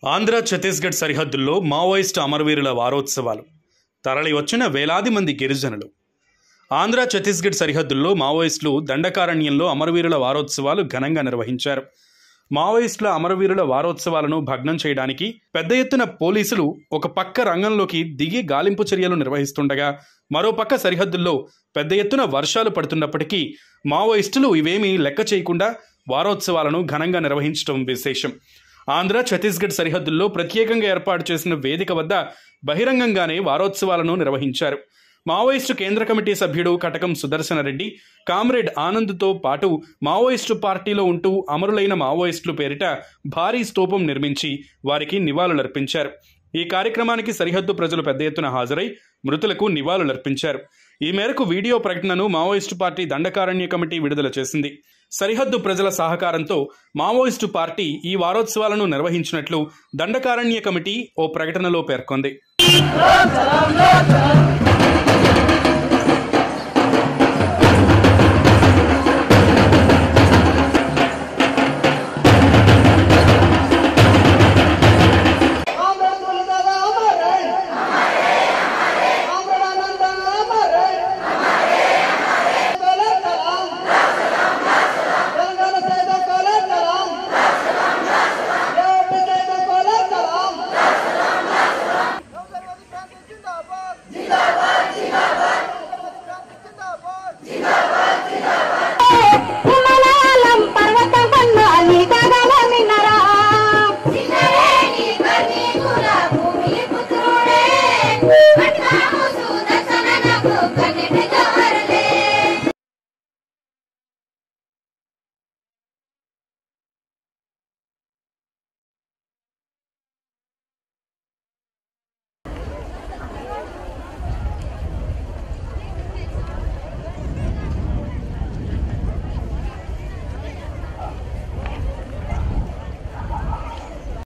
ఆంధ్ర ఛత్తీస్గఢ్ సరిహద్దుల్లో మావోయిస్టు అమరవీరుల వారోత్సవాలు తరలి వచ్చిన వేలాది మంది గిరిజనులు ఆంధ్ర ఛత్తీస్గఢ్ సరిహద్దుల్లో మావోయిస్టులు దండకారణ్యంలో అమరవీరుల వారోత్సవాలు ఘనంగా నిర్వహించారు మావోయిస్టుల అమరవీరుల వారోత్సవాలను భగ్నం చేయడానికి పెద్ద ఎత్తున పోలీసులు ఒక పక్క రంగంలోకి దిగి గాలింపు చర్యలు నిర్వహిస్తుండగా మరో పక్క సరిహద్దుల్లో పెద్ద ఎత్తున వర్షాలు పడుతున్నప్పటికీ మావోయిస్టులు ఇవేమీ లెక్క చేయకుండా వారోత్సవాలను ఘనంగా నిర్వహించడం విశేషం ఆంధ్ర ఛత్తీస్గఢ్ సరిహద్దుల్లో ప్రత్యేకంగా ఏర్పాటు చేసిన వేదిక వద్ద బహిరంగంగానే వారోత్సవాలను నిర్వహించారు మావోయిస్టు కేంద్ర కమిటీ సభ్యుడు కటకం సుదర్శన రెడ్డి కామ్రేడ్ ఆనంద్తో పాటు మావోయిస్టు పార్టీలో ఉంటూ అమరులైన మావోయిస్టులు పేరిట భారీ స్తూపం నిర్మించి వారికి నివాళులర్పించారు ఈ కార్యక్రమానికి సరిహద్దు ప్రజలు పెద్ద ఎత్తున హాజరై మృతులకు నివాళులర్పించారు ఈ మేరకు వీడియో ప్రకటనను మావోయిస్టు పార్టీ దండకారణ్య కమిటీ విడుదల చేసింది సరిహద్దు ప్రజల సహకారంతో మావోయిస్టు పార్టీ ఈ వారోత్సవాలను నిర్వహించినట్లు దండకారణ్య కమిటీ ఓ ప్రకటనలో పేర్కొంది